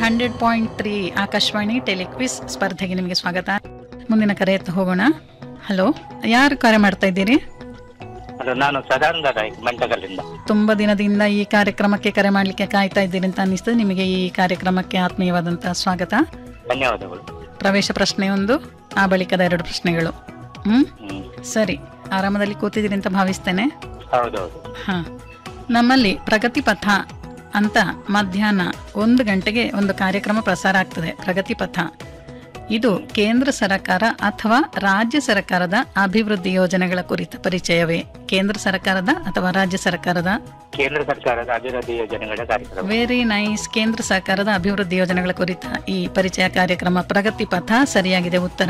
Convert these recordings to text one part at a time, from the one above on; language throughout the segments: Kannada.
Hundred point three Akashvani telequiz ಸ್ಪರ್ಧೆಗೆ ನಿಮಗೆ ಸ್ವಾಗತ ಮುಂದಿನ ಕರೆ ಎತ್ತ ಹೋಗೋಣ ಹಲೋ ಯಾರು ಕರೆ ಮಾಡ್ತಾ ಇದ್ದೀರಿ ಅದು ನಾನು ಸದಾನಂದ ನಾಯ್ಕ್ ಮಂಟಗಲ್ಲಿಂದ ತುಂಬಾ ದಿನದಿಂದ ಈ ಕಾರ್ಯಕ್ರಮಕ್ಕೆ ಕರೆ ಮಾಡಲಿಕ್ಕೆ ಕಾಯ್ತಾ ಇದ್ದೀರಿ ಅಂತ ಅನ್ನಿಸ್ತದೆ ನಿಮಗೆ ಈ ಕಾರ್ಯಕ್ರಮಕ್ಕೆ ಆತ್ಮೀಯವಾದಂತಹ ಸ್ವಾಗತ ಧನ್ಯವಾದಗಳು ಪ್ರವೇಶ ಪ್ರಶ್ನೆ ಒಂದು ಆ ಬಳಿಕದ ಎರಡು ಪ್ರಶ್ನೆಗಳು ಹ್ಮ್ ಹ್ಮ್ ಸರಿ ಆರಾಮದಲ್ಲಿ ಕೂತಿದ್ದೀರಿ ಅಂತ ಭಾವಿಸ್ತೇನೆ ಹೌದೌದು ಹಾ ನಮ್ಮಲ್ಲಿ ಪ್ರಗತಿ ಪಥ ಅಂತ ಮಧ್ಯಾಹ್ನ ಒಂದು ಗಂಟೆಗೆ ಒಂದು ಕಾರ್ಯಕ್ರಮ ಪ್ರಸಾರ ಆಗ್ತದೆ ಪ್ರಗತಿ ಪಥ ಇದು ಕೇಂದ್ರ ಸರ್ಕಾರ ಅಥವಾ ರಾಜ್ಯ ಸರ್ಕಾರದ ಅಭಿವೃದ್ಧಿ ಯೋಜನೆಗಳ ಕುರಿತ ಪರಿಚಯವೇ ಕೇಂದ್ರ ಸರ್ಕಾರದ ಅಥವಾ ರಾಜ್ಯ ಸರ್ಕಾರದ ಕೇಂದ್ರ ಸರ್ಕಾರದ ಅಭಿವೃದ್ಧಿ ಯೋಜನೆಗಳ ಕಾರ್ಯಕ್ರಮ ವೆರಿ ನೈಸ್ ಕೇಂದ್ರ ಸರ್ಕಾರದ ಅಭಿವೃದ್ಧಿ ಯೋಜನೆಗಳ ಕುರಿತ ಈ ಪರಿಚಯ ಕಾರ್ಯಕ್ರಮ ಪ್ರಗತಿ ಪಥ ಸರಿಯಾಗಿದೆ ಉತ್ತರ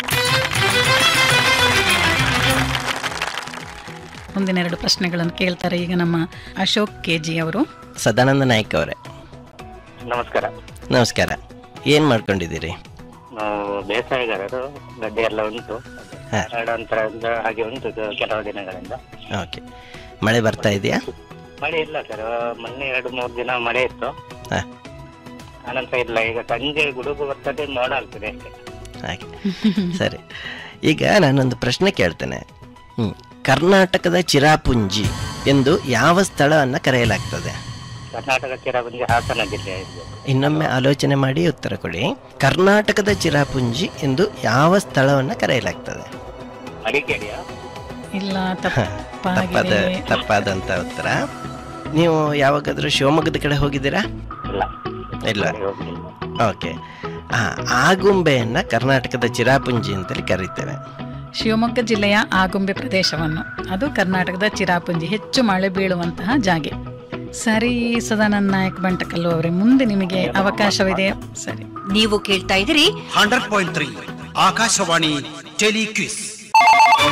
ಮುಂದಿನ ಎರಡು ಪ್ರಶ್ನೆಗಳನ್ನು ಕೇಳ್ತಾರೆ ಈಗ ನಮ್ಮ ಅಶೋಕ್ ಕೆ ಜಿ ಅವರು ಸದಾನಂದ ನಾಯ್ಕ ಅವರೇ ನಮಸ್ಕಾರ ನಮಸ್ಕಾರ ಏನು ಮಾಡ್ಕೊಂಡಿದ್ದೀರಿ ನಾವು ಬೇಸಾಯಗಾರರು ಗಡ್ಡೆ ಎಲ್ಲ ಉಂಟು ಹಾ. ನಂತರ ಹಾಗೆ ಉಂಟು ಇದು ಕೆಲವು ದಿನಗಳಿಂದ ಓಕೆ ಮಳೆ ಬರ್ತಾ ಇದೆಯಾ ಮಳೆ ಇಲ್ಲ ಸರ್ ಮೊನ್ನೆ ಎರಡು ಮೂರು ದಿನ ಮಳೆ ಇತ್ತು ಹಾಂ ಆನಂತರ ಇಲ್ಲ ಈಗ ಸಂಜೆ ಗುಡುಗು ಬರ್ತದೆ ಮೋಡ ಆಗ್ತದೆ ಅಷ್ಟೇ ಹಾಗೆ ಸರಿ ಈಗ ನಾನೊಂದು ಪ್ರಶ್ನೆ ಕೇಳ್ತೇನೆ ಹ್ಞೂ ಕರ್ನಾಟಕದ ಚಿರಾಪುಂಜಿ ಎಂದು ಯಾವ ಸ್ಥಳವನ್ನು ಕರೆಯಲಾಗ್ತದೆ ಕರ್ನಾಟಕ ಚಿರಬಂದಿ ಹಾಸನ ಜಿಲ್ಲೆ ಇದು ಇನ್ನೊಮ್ಮೆ ಆಲೋಚನೆ ಮಾಡಿ ಉತ್ತರ ಕೊಡಿ ಕರ್ನಾಟಕದ ಚಿರಾಪುಂಜಿ ಎಂದು ಯಾವ ಸ್ಥಳವನ್ನು ಕರೆಯಲಾಗ್ತದೆ ಮಡಿಕೇರಿಯ ಇಲ್ಲ ತಪ್ಪಾದ ತಪ್ಪಾಗಿದೆ ತಪ್ಪಾದಂಥ ಉತ್ತರ ನೀವು ಯಾವಾಗಾದರೂ ಶಿವಮೊಗ್ಗದ ಕಡೆ ಹೋಗಿದ್ದೀರಾ ಇಲ್ಲ ಇಲ್ಲ ಹೋಗ್ಲಿಲ್ಲ. ಓಕೆ ಹಾಂ ಆಗುಂಬೆಯನ್ನು ಕರ್ನಾಟಕದ ಚಿರಾಪುಂಜಿ ಅಂತೇಳಿ ಕರೀತೇವೆ ಶಿವಮೊಗ್ಗ ಜಿಲ್ಲೆಯ ಆಗುಂಬೆ ಪ್ರದೇಶವನ್ನು ಅದು ಕರ್ನಾಟಕದ ಚಿರಾಪುಂಜಿ ಹೆಚ್ಚು ಮಳೆ ಬೀಳುವಂತಹ ಜಾಗೆ ಸರಿ ಸದಾನಂದ ನಾಯಕ್ ಬಂಟಕಲ್ಲು ಅವರೇ ಮುಂದೆ ನಿಮಗೆ ಅವಕಾಶವಿದೆ ಸರಿ ನೀವು ಕೇಳ್ತಾ ಇದ್ದೀರಿ ಹಂಡ್ರೆಡ್ ಪಾಯಿಂಟ್ ತ್ರೀ ಆಕಾಶವಾಣಿ ಟೆಲಿಕ್ವಿಸ್